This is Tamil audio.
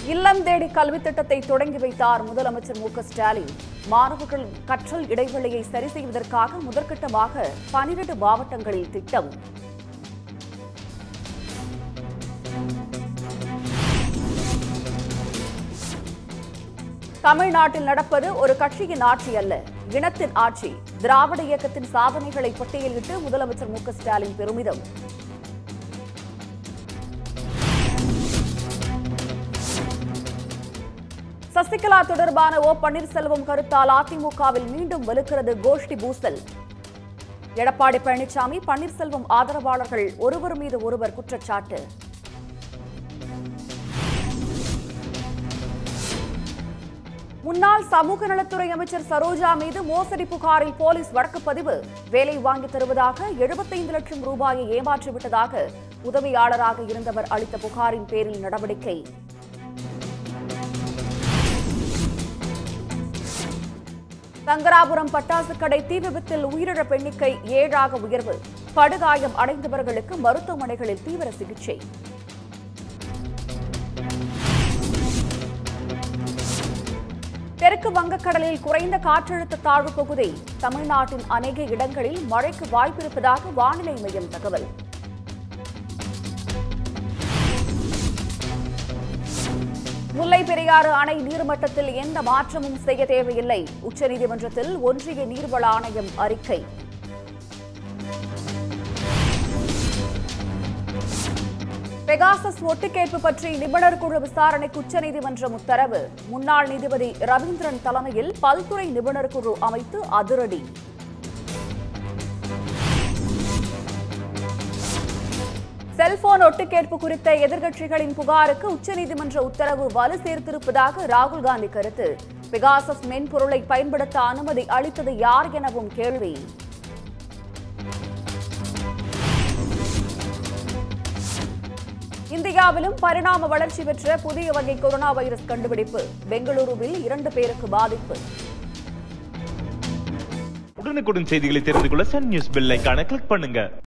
இல்லம் தேடி கல்வி திட்டத்தை தொடங்கி வைத்தார் முதலமைச்சர் மு க ஸ்டாலின் மாணவர்கள் கற்றல் இடைவெளியை சரி செய்வதற்காக முதற்கட்டமாக பனிரெண்டு மாவட்டங்களில் திட்டம் தமிழ்நாட்டில் நடப்பது ஒரு கட்சியின் ஆட்சி அல்ல இனத்தின் ஆட்சி திராவிட இயக்கத்தின் சாதனைகளை பட்டியலிட்டு முதலமைச்சர் மு க ஸ்டாலின் பெருமிதம் சசிகலா தொடர்பான ஓ பன்னீர்செல்வம் கருத்தால் அதிமுகவில் மீண்டும் வலுக்கிறது கோஷ்டி பூசல் எடப்பாடி பழனிசாமி பன்னீர்செல்வம் ஆதரவாளர்கள் ஒருவர் மீது ஒருவர் குற்றச்சாட்டு முன்னாள் சமூக நலத்துறை அமைச்சர் சரோஜா மீது மோசடி புகாரில் போலீஸ் வழக்குப்பதிவு வேலை வாங்கி தருவதாக 75 லட்சம் ரூபாயை ஏமாற்றிவிட்டதாக உதவியாளராக இருந்தவர் அளித்த புகாரின் பேரில் நடவடிக்கை தங்கராபுரம் பட்டாசு கடை தீ விபத்தில் உயிரிழப்பு எண்ணிக்கை ஏழாக உயர்வு படுகாயம் அடைந்தவர்களுக்கு மருத்துவமனைகளில் தீவிர சிகிச்சை தெற்கு வங்கக்கடலில் குறைந்த காற்றழுத்த தாழ்வு பகுதி தமிழ்நாட்டின் அநேக இடங்களில் மழைக்கு வாய்ப்பிருப்பதாக வானிலை மையம் தகவல் முல்லை பெரியாறு அணை நீர்மட்டத்தில் எந்த மாற்றமும் செய்ய தேவையில்லை உச்சநீதிமன்றத்தில் ஒன்றிய நீர்வள ஆணையம் அறிக்கை பெகாசஸ் ஒட்டுக்கேட்பு பற்றி நிபுணர் குழு விசாரணைக்கு உச்சநீதிமன்றம் உத்தரவு முன்னாள் நீதிபதி ரவீந்திரன் தலைமையில் பல்துறை நிபுணர் குழு அமைத்து அதிரடி செல்போன் ஒட்டுக்கேட்பு குறித்த எதிர்க்கட்சிகளின் புகாருக்கு உச்சநீதிமன்ற உத்தரவு வலு சேர்த்திருப்பதாக ராகுல் காந்தி கருத்து பெகாசஸ் மென்பொருளை பயன்படுத்த அனுமதி அளித்தது யார் எனவும் கேள்வி இந்தியாவிலும் பரிணாம வளர்ச்சி பெற்ற புதிய வகை கொரோனா வைரஸ் கண்டுபிடிப்பு பெங்களூருவில் இரண்டு பேருக்கு பாதிப்பு உடனுக்குடன் செய்திகளை தெரிந்து கொள்ள சன் நியூஸ் பெல் ஐகானை கிளிக் பண்ணுங்க